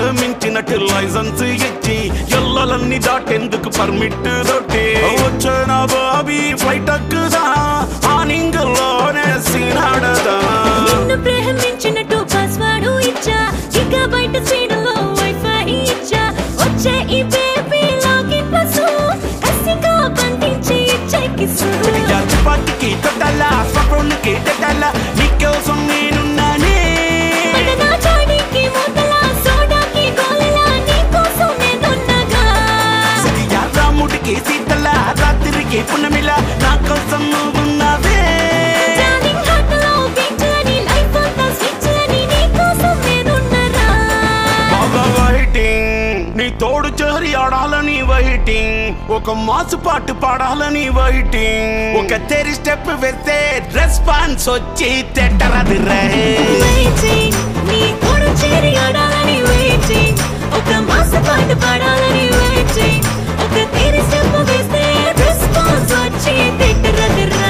ప్రేమించినట్టు licence ఇచ్చి ఎల్లలన్నీ దాటేందుకు permit దొట్టి వచ్చిన Bobby flight ఎక్కుదా ఆనింగల్లోనే సీనాడదా నిన్ను ప్రేమించినట్టు పాస్వర్డ్ ఇచ్చా ఇక బయట స్పీడ్లో వైఫై ఇచ్చా వచ్చే ఈ బేబీ లాగిన్ పసు కసిగా బంధించి ఇచ్చే కిసు చపాతికి తొట్టల స్వప్నుకి తొట్టల నీకోసం నేనున్నానే మదనా చాడికి మూతల సోడాకి గోలలా నీకోసం నేనున్నగా సతియా రాముడికి సీతల రాత్రికి పున్నమిల నా కోసం నువ్వున్నావే డార్లింగ్ హార్ట్లో బీచ్లని లైఫ్ అంతా స్విచ్లని నీకోసం నేనున్నరా బాగా వెయిటింగ్ నీ తోడు చేరి ఆడాలని వెయిటింగ్ ఒక మాసు పాటు పాడాలని వెయిటింగ్ ఒక తెరి స్టెప్ వేస్తే రెస్పాన్స్ వచ్చి తెట్టరది రే వెయిటింగ్ నీ కూడా చేరి ఆడాలని వెయిటింగ్ ఒక మాస పాట పాడాలని వెయిటింగ్ ఒక తీరి స్టెప్ వేస్తే రెస్పాన్స్ వచ్చి తిట్టరదిరా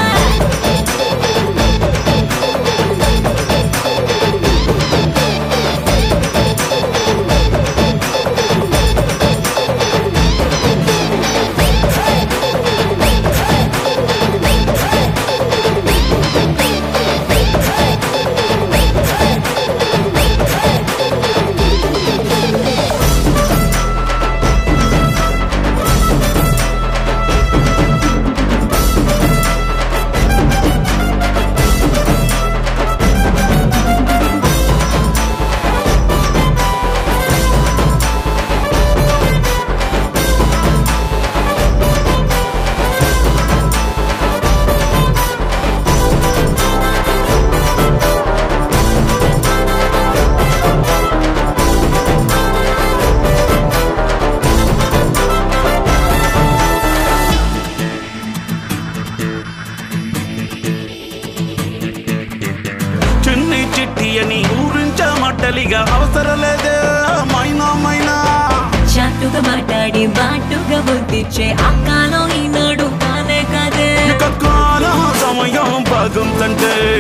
చిన్ని చిట్టి అని ఊరించమట్టలిగా అవసరం లేదే మైనా మైనా చాటుగా మాట్లాడి బాటుగా బుద్ధిచ్చే అక్కలో ఈనాడు కానే కదే ఇక కాలం సమయం బాగుందంటే